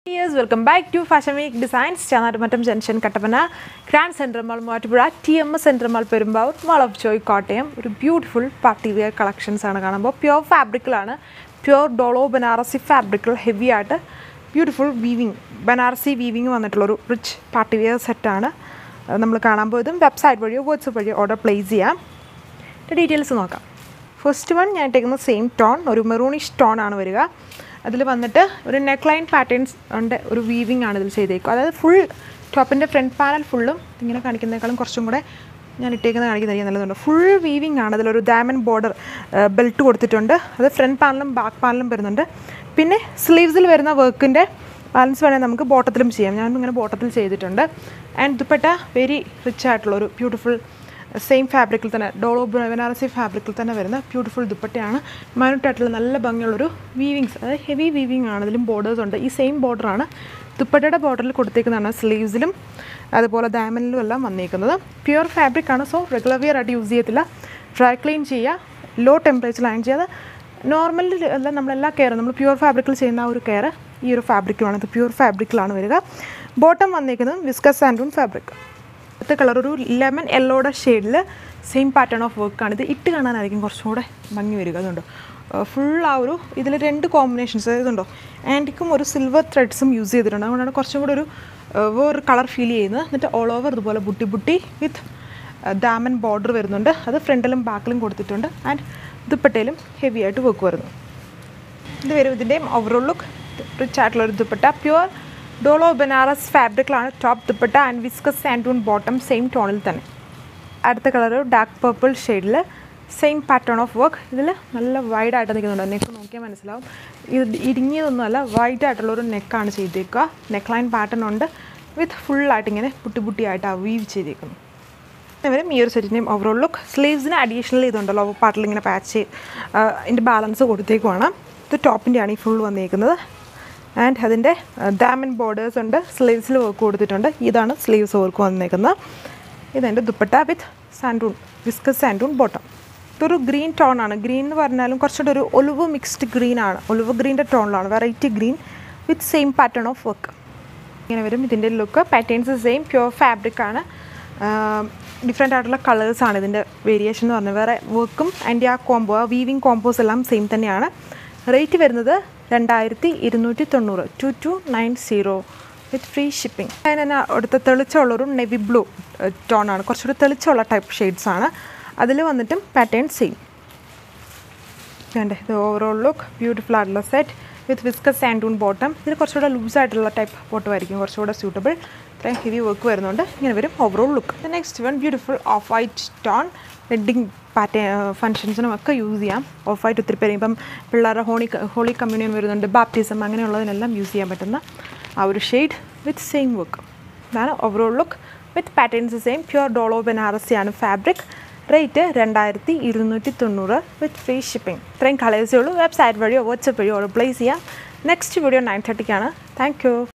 dears welcome back to fashion week designs Chanattumattam junction Kattappana grand central mall Muvattupuzha T M S central mall Perumbavoor mall of joy Kottayam ഒരു beautiful party wear collections ആണ് കാണുമ്പോൾ pure ഫാബ്രിക്കിലാണ് pure dola Banarasi ഫാബ്രിക്കിൽ heavy ആയിട്ട് beautiful weaving Banarasi weaving വന്നിട്ടുള്ളൊരു rich party wear സെറ്റാണ് നമ്മൾ കാണാൻ പോയതും വെബ്സൈറ്റ് വഴിയോ വാട്സപ്പ് വഴിയോ ഓർഡർ പ്ലേസ് ചെയ്യാം ഡീറ്റെയിൽസ് നോക്കാം ഫസ്റ്റ് വൺ ഞാൻ ഇട്ടേക്കുന്ന സെയിം ടോൺ ഒരു മെറൂണിഷ് ടോൺ ആണ് വരിക അതിൽ വന്നിട്ട് ഒരു നെക്ക് ലൈൻ പാറ്റേൺസ് ഉണ്ട് ഒരു വീവിങ് ആണ് ഇതിൽ ചെയ്തേക്കുക അതായത് ഫുൾ ടോപ്പിൻ്റെ ഫ്രണ്ട് പാനൽ ഫുള്ളും ഇങ്ങനെ കാണിക്കുന്നതിനേക്കാളും കുറച്ചും കൂടെ ഞാൻ ഇട്ടേക്കുന്നത് കാണിക്കുന്നതായിരിക്കും നല്ലതുണ്ട് ഫുൾ വീവിങ് ആണ് അതിലൊരു ഡയമണ്ട് ബോർഡർ ബെൽറ്റ് കൊടുത്തിട്ടുണ്ട് അത് ഫ്രണ്ട് പാനലും ബാക്ക് പാനലും വരുന്നുണ്ട് പിന്നെ സ്ലീവ്സിൽ വരുന്ന വർക്കിൻ്റെ ബാലൻസ് വേണമെങ്കിൽ നമുക്ക് ബോട്ടത്തിലും ചെയ്യാം ഞാൻ ഇങ്ങനെ ബോട്ടത്തിൽ ചെയ്തിട്ടുണ്ട് ആൻഡ് ദുപ്പട്ട വെരി റിച്ച് ആയിട്ടുള്ള ഒരു ബ്യൂട്ടിഫുൾ സെയിം ഫാബ്രിക്കിൽ തന്നെ ഡോളോ ബനാറസി ഫാബ്രിക്കിൽ തന്നെ വരുന്ന ബ്യൂട്ടിഫുൾ ദുപ്പട്ടയാണ് മൈനൂട്ടായിട്ടുള്ള നല്ല ഭംഗിയുള്ളൊരു വീവിങ്സ് അതായത് ഹെവി വീവിങ് ആണ് ഇതിലും ബോർഡേഴ്സ് ഉണ്ട് ഈ സെയിം ബോർഡറാണ് ദുപ്പട്ടയുടെ ബോർഡറിൽ കൊടുത്തേക്കുന്നതാണ് സ്ലീവ്സിലും അതുപോലെ ഡയമണ്ടിലും എല്ലാം വന്നിരിക്കുന്നത് പ്യുവർ ഫാബ്രിക് ആണ് സോ റെഗുലർ വിയർ ആയിട്ട് യൂസ് ചെയ്യത്തില്ല ഡ്രൈ ക്ലീൻ ചെയ്യുക ലോ ടെമ്പറേച്ചറിൽ അയൺ ചെയ്യാതെ നോർമലിൽ അല്ല നമ്മളെല്ലാ കെയറും നമ്മൾ പ്യുവർ ഫാബ്രിക്കിൽ ചെയ്യുന്ന ആ ഒരു കെയർ ഈ ഒരു ഫാബ്രിക്കുമാണ് ഇത് പ്യുവർ ഫാബ്രിക്കിലാണ് വരിക ബോട്ടം വന്നിരിക്കുന്നത് വിസ്കസ് ആൻഡൂൺ ഫാബ്രിക് അടുത്ത കളർ ഒരു ലെമൺ യെല്ലോയുടെ ഷെയ്ഡിൽ സെയിം പാറ്റേൺ ഓഫ് വർക്കാണ് ഇത് ഇട്ട് കാണാനായിരിക്കും കുറച്ചും കൂടെ ഭംഗി വരിക അതുകൊണ്ട് ഫുൾ ആ ഒരു ഇതിൽ രണ്ട് കോമ്പിനേഷൻസ് ഇതുണ്ടോ ആൻറ്റിക്കും ഒരു സിൽവർ ത്രെഡ്സും യൂസ് ചെയ്തിട്ടുണ്ട് അതുകൊണ്ടാണ് കുറച്ചും കൂടെ ഒരു വേറൊരു കളർ ഫീൽ ചെയ്യുന്നത് എന്നിട്ട് ഓൾ ഓവർ ഇതുപോലെ ബുട്ടി ബുട്ടി വിത്ത് ഡാമൻ ബോർഡർ വരുന്നുണ്ട് അത് ഫ്രണ്ടിലും ബാക്കിലും കൊടുത്തിട്ടുണ്ട് ആൻഡ് ദുപ്പട്ടയിലും ഹെവി ആയിട്ട് വർക്ക് വരുന്നു ഇത് വരും ഇതിൻ്റെയും ഓവറോൾ ലുക്ക് റിച്ച് ആയിട്ടുള്ള ഒരു ദുപ്പട്ട പ്യുവർ ഡോളോ ബനാറസ് ഫാബ്രിക്കിലാണ് ടോപ്പ് ദുപ്പട്ട ആൻഡ് വിസ്കസ് സാൻഡൂൺ ബോട്ടം സെയിം ടോണിൽ തന്നെ അടുത്ത കളർ ഡാർക്ക് പർപ്പിൾ ഷെയ്ഡിൽ സെയിം പാറ്റേൺ ഓഫ് വർക്ക് ഇതിൽ നല്ല വൈഡ് ആയിട്ട് നിൽക്കുന്നുണ്ട് നെക്ക് നോക്കിയാൽ മനസ്സിലാവും ഇത് ഇടുങ്ങിയതൊന്നുമല്ല വൈഡ് ആയിട്ടുള്ള ഒരു നെക്കാണ് ചെയ്തേക്കുക നെക്ക് ലൈൻ പാറ്റേൺ ഉണ്ട് വിത്ത് ഫുള്ളായിട്ട് ഇങ്ങനെ പുട്ടി പുട്ടിയായിട്ട് ആ വീവ് ചെയ്തേക്കുന്നു വരും ഈ ഒരു സെറ്റിൻ്റെയും ഓവറോൾ ലുക്ക് സ്ലീവ്സിന് അഡീഷണൽ ഇതുണ്ടല്ലോ പാർട്ടിൽ ഇങ്ങനെ പാച്ച് അതിൻ്റെ ബാലൻസ് കൊടുത്തേക്കുവാണ് ഇത് ടോപ്പിൻ്റെ ആണ് ഈ ഫുൾ വന്നിരിക്കുന്നത് ആൻഡ് അതിൻ്റെ ഡാമൻ ബോർഡേഴ്സ് ഉണ്ട് സ്ലീവ്സിൽ വർക്ക് കൊടുത്തിട്ടുണ്ട് ഇതാണ് സ്ലീവ്സ് വർക്ക് വന്നിരിക്കുന്നത് ഇതെൻ്റെ ദുപ്പട്ട വിത്ത് സാൻഡൂൺ വിസ്കസ് സാൻഡൂൺ ബോട്ടം ഇതൊരു ഗ്രീൻ ടോൺ ആണ് ഗ്രീൻ എന്ന് പറഞ്ഞാലും കുറച്ചുകൂടെ ഒരു ഒലിവ് മിക്സ്ഡ് ഗ്രീൻ ആണ് ഒലിവ് ഗ്രീൻ്റെ ടോണിലാണ് variety green with same pattern of work ഇങ്ങനെ വരും ഇതിൻ്റെ look patterns same pure fabric ആണ് ഡിഫറെൻ്റ് ആയിട്ടുള്ള കളേഴ്സാണ് ഇതിൻ്റെ വേരിയേഷൻ എന്ന് പറഞ്ഞാൽ വേറെ വർക്കും അതിൻ്റെ ആ കോംബോ ആ വീവിങ് കോമ്പോസ് എല്ലാം സെയിം തന്നെയാണ് റേറ്റ് വരുന്നത് രണ്ടായിരത്തി ഇരുന്നൂറ്റി തൊണ്ണൂറ് two two nine zero with free shipping അതിന് തന്നെ അടുത്ത തെളിച്ചമുള്ളൊരു നെവി ബ്ലൂ ടോണാണ് കുറച്ചുകൂടി തെളിച്ചമുള്ള ടൈപ്പ് ഷെയ്ഡ്സ് ആണ് അതിൽ വന്നിട്ടും പാറ്റേൺ സെയിം വേണ്ട ഇത് ഓവറോൾ ലുക്ക് ബ്യൂട്ടിഫുൾ ആയിട്ടുള്ള സെറ്റ് വിത്ത് വിസ്കസ് സാൻഡൂൺ ബോട്ടം ഇതിൽ കുറച്ചുകൂടെ ലൂസ് ആയിട്ടുള്ള ടൈപ്പ് ബോട്ടം ആയിരിക്കും കുറച്ചുകൂടെ സ്യൂട്ടബിൾ ഇത്രയും ഹെവി വർക്ക് വരുന്നുണ്ട് ഇങ്ങനെ വരും overall look next one beautiful off white tone wedding പാറ്റേ ഫംഗ്ഷൻസിനും ഒക്കെ യൂസ് ചെയ്യാം ഓഫ് വൈറ്റ് ഒത്തിരി പേര് ഇപ്പം പിള്ളേരുടെ ഹോളി ഹോളി കമ്മ്യൂണിയൻ വരുന്നുണ്ട് ബാപ്റ്റിസം അങ്ങനെയുള്ളതിനെല്ലാം യൂസ് ചെയ്യാൻ പറ്റുന്ന ആ ഒരു ഷെയ്ഡ് വിത്ത് സെയിം വർക്ക് ഇതാണ് overall look with patterns same pure dola ബനാറസിയാണ് ഫാബ്രിക് റേറ്റ് രണ്ടായിരത്തി ഇരുന്നൂറ്റി തൊണ്ണൂറ് വിത്ത് ഫ്രീ ഷിപ്പിംഗ് ഇത്രയും കളേഴ്സേ ഉള്ളൂ വെബ്സൈറ്റ് വഴിയോ വാട്സപ്പ് വഴിയോ ഓർഡർ പ്ലേസ് ചെയ്യാം നെക്സ്റ്റ് വീഡിയോ നയൻ തേർട്ടിക്കാണ് താങ്ക് യു